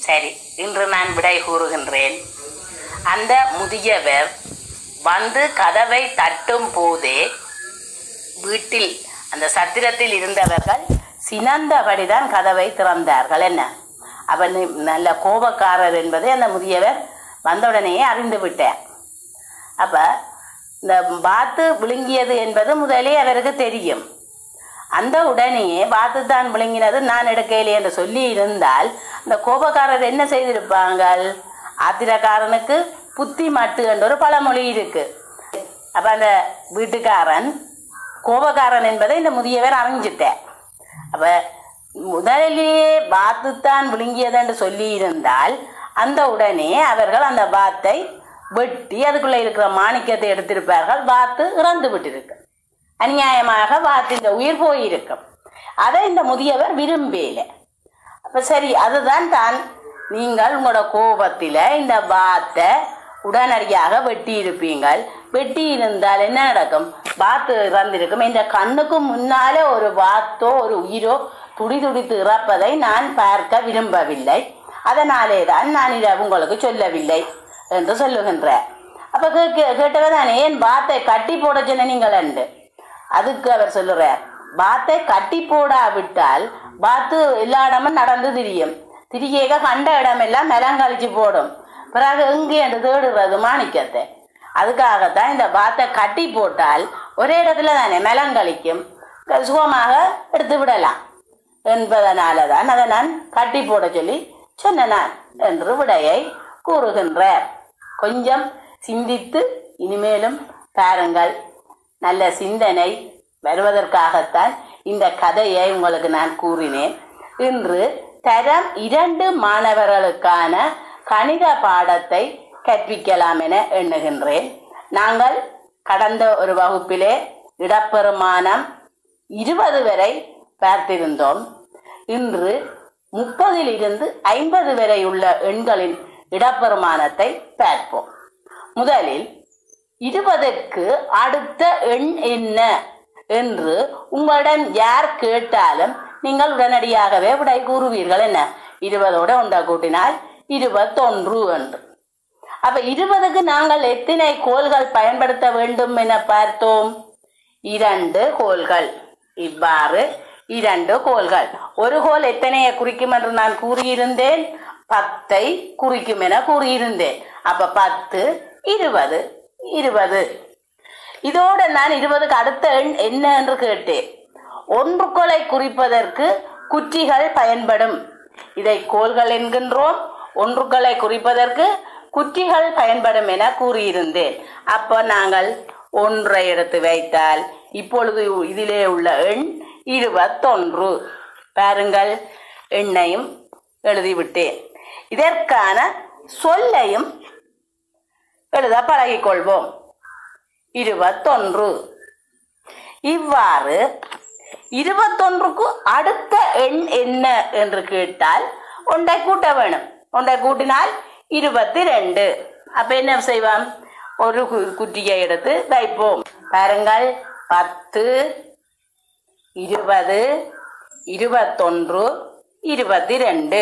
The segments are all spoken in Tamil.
சரி இன்று நான் விடை கூறுகின்றேன் அந்த முதியவர் வந்து கதவை தட்டும் போதே வீட்டில் அந்த சத்திரத்தில் இருந்தவர்கள் சினந்தபடிதான் கதவை திறந்தார்கள் என்ன அவன் நல்ல கோபக்காரர் என்பதை அந்த முதியவர் வந்தவுடனேயே அறிந்து விட்டார் அப்ப இந்த பாத்து விழுங்கியது என்பது முதலே அவருக்கு தெரியும் அந்த உடனேயே பாத்து தான் விழுங்கினது நான் எடுக்கையிலே என்று சொல்லி இருந்தால் இந்த கோபக்காரர் என்ன செய்திருப்பாங்க ஆத்திரக்காரனுக்கு புத்தி மட்டு என்ற ஒரு பழமொழி இருக்கு அப்ப அந்த வீட்டுக்காரன் கோபக்காரன் என்பதை இந்த முதியவர் அறிஞ்சிட்டார் அப்ப முதலிலேயே பாத்துத்தான் விழுங்கியது என்று சொல்லி இருந்தால் அந்த உடனே அவர்கள் அந்த பாத்தை வெட்டி அதுக்குள்ள இருக்கிற மாணிக்கத்தை எடுத்திருப்பார்கள் பாத்து இறந்து விட்டிருக்கு அநியாயமாக வாத்தின் உயிர் போயிருக்கும் அதை இந்த முதியவர் விரும்பல அப்ப சரி அதுதான் தான் நீங்கள் உங்களோட கோபத்தில் இந்த பாத்தை உடனடியாக வெட்டி இருப்பீங்கள் வெட்டி இருந்தால் என்ன நடக்கும் பாத்து இறந்திருக்கும் இந்த கண்ணுக்கு முன்னாலே ஒரு பாத்தோ ஒரு உயிரோ துடி துடித்து இறப்பதை நான் பார்க்க விரும்பவில்லை அதனாலே தான் நான் இதை உங்களுக்கு சொல்லவில்லை என்று சொல்லுகின்றார் அப்ப கேட்க கேட்டவர் தானே ஏன் பாத்தை கட்டி போட சொன்ன நீங்கள் என்று அதுக்கு அவர் சொல்லுறார் பாத்தை கட்டி போடாவிட்டால் பாத்து எல்லா இடமும் நடந்து திரியும் திரியேக கண்ட இடமெல்லாம் மெலங்கழிச்சு போடும் பிறகு எங்கே என்று தேடுறது மாணிக்கத்தை அதுக்காகத்தான் இந்த பாத்தை கட்டி போட்டால் ஒரே இடத்துல தானே மெலங்கழிக்கும் சுகமாக எடுத்து விடலாம் என்பதனால தான் அதை நான் கட்டி போட சொல்லி சொன்னேன் நான் என்று விடையை கூறுகின்றார் கொஞ்சம் சிந்தித்து இனிமேலும் பாருங்கள் நல்ல சிந்தனை வருவதற்காகத்தான் இந்த கதையை உங்களுக்கு நான் கூறினேன் இன்று தரம் இரண்டு மாணவர்களுக்கான கணித பாடத்தை கற்பிக்கலாம் என எண்ணுகின்றேன் நாங்கள் கடந்த ஒரு வகுப்பிலே இடப்பெருமானம் இருபது வரை பார்த்திருந்தோம் இன்று முப்பதில் இருந்து ஐம்பது வரை உள்ள எண்களின் இடப்பெருமானத்தை பார்ப்போம் முதலில் இருபதுக்கு அடுத்த எண் என்ன என்று உங்களிடம் யார் கேட்டாலும் நீங்கள் உடனடியாகவே விடை கூறுவீர்கள் என்ன இருபதோட ஒன்றை கூட்டினால் இருபத்தொன்று என்று அப்ப இருபதுக்கு நாங்கள் எத்தனை கோள்கள் பயன்படுத்த வேண்டும் என பார்த்தோம் இரண்டு கோள்கள் இவ்வாறு இரண்டு கோள்கள் ஒரு கோல் எத்தனையை குறிக்கும் என்று நான் கூறியிருந்தேன் பத்தை குறிக்கும் என கூறியிருந்தேன் அப்ப பத்து இருபது இருபது இதோட நான் இருபதுக்கு அடுத்த எண் என்ன என்று கேட்டேன் ஒன்றுக்கோளை குறிப்பதற்கு குற்றிகள் பயன்படும் இதை கோள்கள் என்கின்றோம் ஒன்றுக்களை குறிப்பதற்கு குற்றிகள் பயன்படும் என கூறியிருந்தேன் அப்போ நாங்கள் ஒன்றை எடுத்து வைத்தால் இப்பொழுது இதிலே உள்ள எண் இருபத்தொன்று பாருங்கள் எண்ணையும் எழுதிவிட்டேன் இதற்கான சொல்லையும் எழுத பழகிக்கொள்வோம் இருபத்தொன்று இவ்வாறு இருபத்தொன்றுக்கு அடுத்த எண் என்ன என்று கேட்டால் ஒன்றை கூட்ட வேணும் ஒன்றை கூட்டினால் இருபத்தி ரெண்டு அப்ப என்ன செய்வோம் ஒரு கு- குட்டியை எடுத்து வைப்போம் பாருங்கள் பத்து இருபது இருபத்தொன்று இருபத்தி ரெண்டு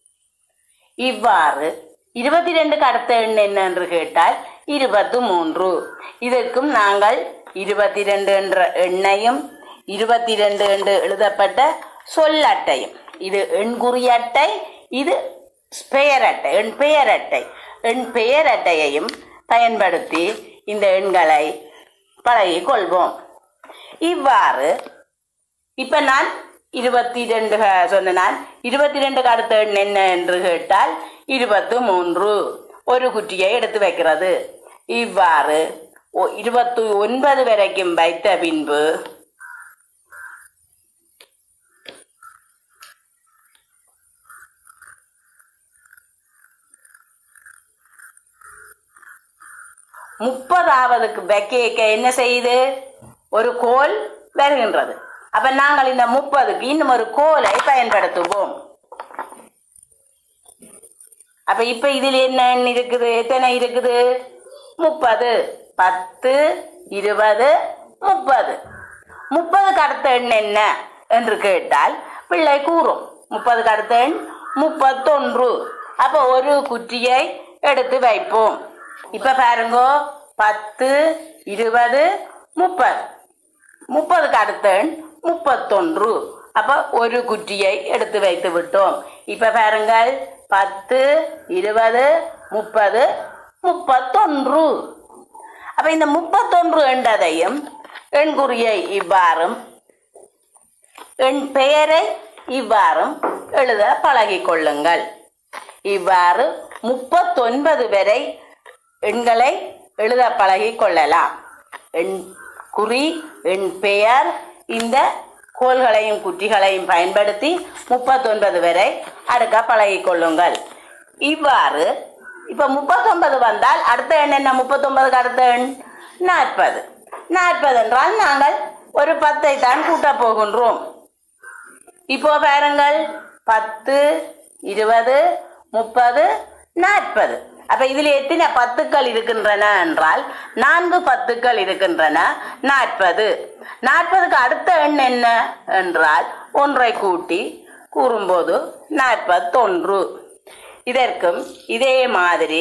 இவ்வாறு இருபத்தி ரெண்டுக்கு அடுத்த எண் என்ன என்று கேட்டால் இருபத்து மூன்று இதற்கும் நாங்கள் இருபத்தி ரெண்டு என்ற எண்ணையும் இருபத்தி ரெண்டு என்று எழுதப்பட்ட சொல்லட்டையும் இது எண்குறி அட்டை இது பெயர் அட்டை எண் பெயர் அட்டை எண் பெயர் அட்டையையும் பயன்படுத்தி இந்த எண்களை பழகிக் கொள்வோம் இவ்வாறு இப்ப நான் இருபத்தி ரெண்டு சொன்ன நான் இருபத்தி ரெண்டுக்கு அடுத்த எண் என்ன என்று கேட்டால் இருபத்து மூன்று ஒரு குட்டியை எடுத்து வைக்கிறது இவ்வாறு ஒ- இருபத்து ஒன்பது வரைக்கும் வைத்த பின்பு முப்பதாவதுக்கு வைக்க என்ன செய்யுது ஒரு கோல் வருகின்றது அப்ப நாங்கள் இந்த முப்பதுக்கு இன்னும் ஒரு கோலை பயன்படுத்துவோம் அப்ப இப்ப இதில் என்ன எண் இருக்குது எத்தனை இருக்குது முப்பது பத்து இருபது முப்பது முப்பதுக்கு அடுத்த எண் என்ன என்று கேட்டால் பிள்ளை கூறும் முப்பதுக்கு அடுத்த எண் முப்பத்தொன்று அப்போ ஒரு குற்றியை எடுத்து வைப்போம் இப்ப பாருங்கோ பத்து இருபது முப்பது முப்பதுக்கு அடுத்த எண் முப்பத்தொன்று அப்ப ஒரு குற்றியை எடுத்து வைத்து விட்டோம் இப்ப பாருங்கள் பத்து இருபது முப்பது முப்பத்தொன்று அப்ப இந்த முப்பத்தொன்று என்றதையும் எண்குறியை இவ்வாறும் என் பெயரை இவ்வாறும் எழுத பழகிக் கொள்ளுங்கள் இவ்வாறு முப்பத்தொன்பது வரை எண்களை எழுத பழகிக் கொள்ளலாம் எண் குறி எண் பெயர் இந்த கோள்களையும் குற்றிகளையும் பயன்படுத்தி முப்பத்தொன்பது வரை அடுக்க பழகிக் கொள்ளுங்கள் இவ்வாறு இப்ப முப்பத்தொன்பது வந்தால் அடுத்த எண் என்ன முப்பத்தொன்பதுக்கு அடுத்த எண் நாற்பது நாற்பது என்றால் நாங்கள் ஒரு பத்தை தான் கூட்டப் போகின்றோம் இப்போ பாருங்கள் பத்து இருபது முப்பது நாற்பது அப்ப இதுல எத்தனை பத்துக்கள் இருக்கின்றன என்றால் நான்கு பத்துக்கள் இருக்கின்றன நாற்பது நாற்பதுக்கு அடுத்த எண் என்ன என்றால் ஒன்றை கூட்டி கூறும்போது நாற்பத்தொன்று இதற்கும் இதே மாதிரி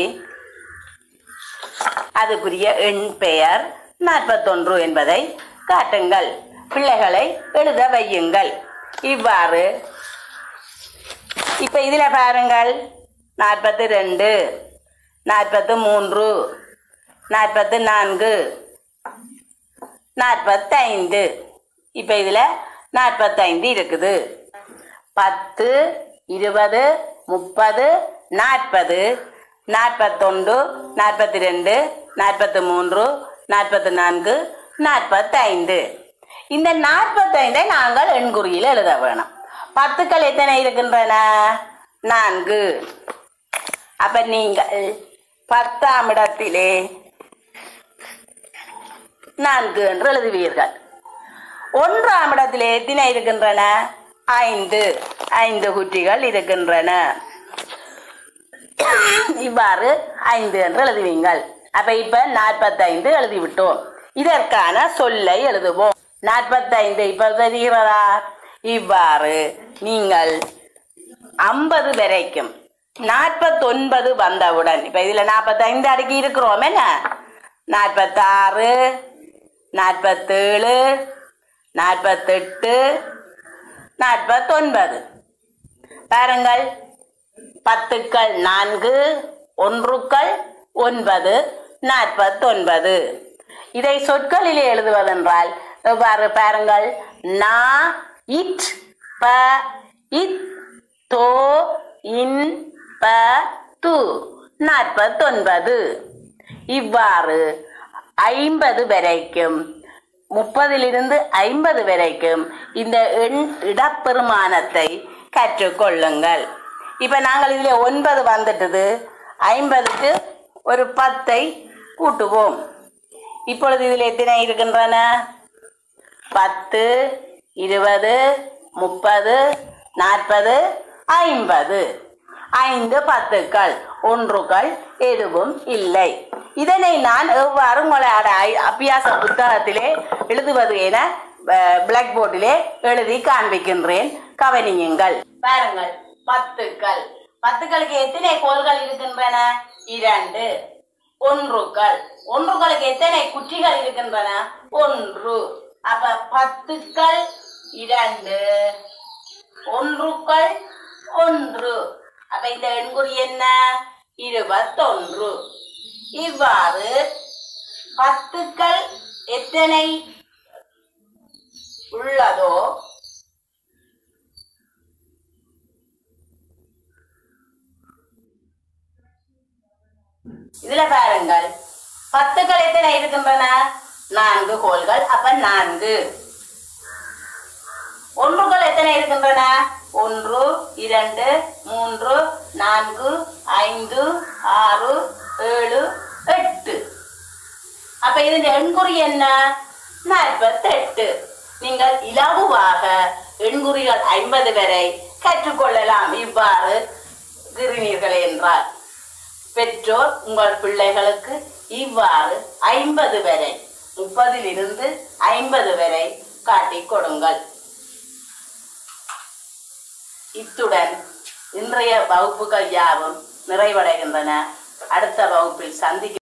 அதுக்குரிய எண் பெயர் நாற்பத்தொன்று என்பதை காட்டுங்கள் பிள்ளைகளை எழுத வையுங்கள் இவ்வாறு இப்ப இதுல பாருங்கள் நாற்பத்தி ரெண்டு நாற்பத்து மூன்று நாற்பத்து நான்கு நாற்பத்தைந்து இப்ப இதுல நாற்பத்தைந்து இருக்குது பத்து இருபது முப்பது நாற்பது நாற்பத்தொன்று நாற்பத்தி ரெண்டு நாற்பத்தி மூன்று நாற்பத்தி நான்கு நாற்பத்தைந்து இந்த நாற்பத்தைந்தை நாங்கள் எண்குறியில் எழுத வேணும் பத்துக்கள் எத்தனை இருக்கின்றன நான்கு அப்ப நீங்கள் பத்தாம் இடத்திலே நான்கு என்று எழுதுவீர்கள் ஒன்றாம் இடத்திலே எத்தனை இருக்கின்றன ஐந்து ஐந்து குட்டிகள் இருக்கின்றன இவ்வாறு ஐந்து என்று எழுதுவீங்கள் அப்ப இப்ப நாற்பத்தைந்து எழுதிவிட்டோம் இதற்கான சொல்லை எழுதுவோம் நாற்பத்தைந்து இப்ப தெரிகிறதா இவ்வாறு நீங்கள் ஐம்பது வரைக்கும் நாற்பத்தொன்பது வந்தவுடன் இப்ப இதுல நாற்பத்தைந்து அடுக்கி இருக்கிறோம் என்ன நாற்பத்தாறு நாற்பத்தேழு நாற்பத்தெட்டு நாற்பத்தொன்பது பாருங்கள் பத்துக்கள் நான்கு ஒன்றுக்கள் ஒன்பது நாற்பத்தொன்பது இதை சொற்களிலே எழுதுவதென்றால் எவ்வாறு பாருங்கள் நா இட் ப இத் தோ இன் ப து நாற்பத்தொன்பது இவ்வாறு ஐம்பது வரைக்கும் முப்பதிலிருந்து ஐம்பது வரைக்கும் இந்த எண் இடப்பெருமானத்தை கற்றுக்கொள்ளுங்கள் இப்ப நாங்கள் இதுல ஒன்பது வந்துட்டது ஐம்பதுக்கு ஒரு பத்தை கூட்டுவோம் இப்பொழுது இதில் எத்தனை இருக்கின்றன பத்து இருபது முப்பது நாற்பது ஐம்பது ஐந்து பத்துக்கள் ஒன்றுகள் எதுவும் இல்லை இதனை நான் எவ்வாறு உங்களோட ஐ- அபியாச புத்தகத்திலே எழுதுவது என பிளாக் போர்டிலே எழுதி காண்பிக்கின்றேன் கவனியுங்கள் பாருங்கள் பத்துக்கள் பத்துக்களுக்கு எத்தனை கோள்கள் இருக்கின்றன இரண்டு ஒன்றுகள் ஒன்றுகளுக்கு எத்தனை குற்றிகள் இருக்கின்றன ஒன்று அப்ப பத்துக்கள் இரண்டு ஒன்றுக்கள் ஒன்று அப்ப இந்த எண்குறி என்ன இருபத்தொன்று இவ்வாறு பத்துக்கள் எத்தனை உள்ளதோ இதுல பாருங்கள் பத்துக்கள் எத்தனை இருக்கின்றன நான்கு கோள்கள் அப்ப நான்கு ஒன்றுகள் எத்தனை இருக்கின்றன ஒன்று இரண்டு மூன்று நான்கு ஐந்து ஆறு ஏழு எட்டு அப்ப இதன் எண்குறி என்ன நாற்பத்தெட்டு நீங்கள் இலகுவாக எண்குறிகள் ஐம்பது வரை கற்றுக்கொள்ளலாம் இவ்வாறு இருக்கிறீர்கள் என்றால் பெற்றோர் உங்கள் பிள்ளைகளுக்கு இவ்வாறு ஐம்பது வரை முப்பதில் இருந்து ஐம்பது வரை காட்டிக் கொடுங்கள் இத்துடன் இன்றைய வகுப்புகள் யாவும் நிறைவடைகின்றன அடுத்த வகுப்பில் சந்திக்க